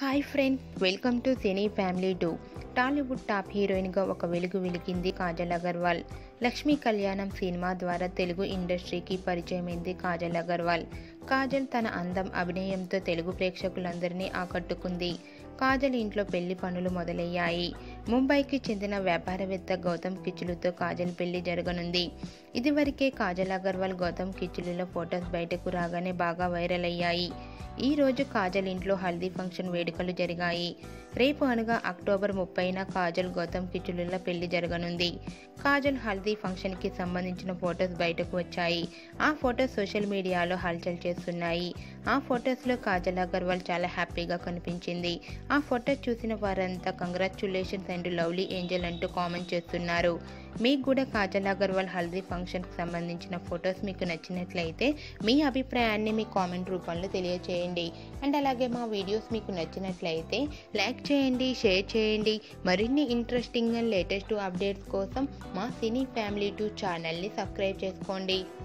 hi friend welcome to cine family two Tollywood top హీరోయిన్గా ఒక వెలుగు వెలిగింది కాజల్ అగర్వాల్ లక్ష్మీ కళ్యాణం సినిమా ద్వారా తెలుగు ఇండస్ట్రీకి పరిచయమైంది కాజల్ అగర్వాల్ కాజల్ తన అందం అభినయంతో తెలుగు ప్రేక్షకులందరినీ ఆకట్టుకుంది కాజల్ ఇంట్లో పెళ్లి పనులు మొదలయ్యాయి ముంబైకి చెందిన వ్యాపారవేత్త గౌతమ్ కిచ్చులుతో కాజల్ పెళ్లి జరగనుంది ఇదివరకే కాజల్ అగర్వాల్ గౌతమ్ కిచ్చులుల ఫొటోస్ బయటకు రాగానే బాగా వైరల్ అయ్యాయి ఈ రోజు కాజల్ ఇంట్లో హల్దీ ఫంక్షన్ వేడుకలు జరిగాయి రేపు అనగా అక్టోబర్ ముప్పైన కాజల్ గౌతమ్ కిచులుల పెళ్లి జరగనుంది కాజల్ హల్దీ ఫంక్షన్కి సంబంధించిన ఫొటోస్ బయటకు వచ్చాయి ఆ ఫొటోస్ సోషల్ మీడియాలో హల్చల్ చేస్తున్నాయి ఆ ఫొటోస్లో కాజల్ అగర్వాల్ చాలా హ్యాపీగా కనిపించింది ఆ ఫొటో చూసిన వారంతా కంగ్రాచులేషన్స్ అండ్ లవ్లీ ఏంజల్ అంటూ కామెంట్ చేస్తున్నారు మీకు కూడా కాజల్ అగర్వాల్ హల్దీ ఫంక్షన్కి సంబంధించిన ఫొటోస్ మీకు నచ్చినట్లయితే మీ అభిప్రాయాన్ని మీ కామెంట్ రూపంలో తెలియచేయండి అండ్ అలాగే మా వీడియోస్ మీకు నచ్చినట్లయితే లైక్ చేయండి షేర్ చేయండి మరిన్ని ఇంట్రెస్టింగ్ అండ్ లేటెస్ట్ అప్డేట్స్ కోసం మా సినీ ఫ్యామిలీ టూ ఛానల్ని సబ్స్క్రైబ్ చేసుకోండి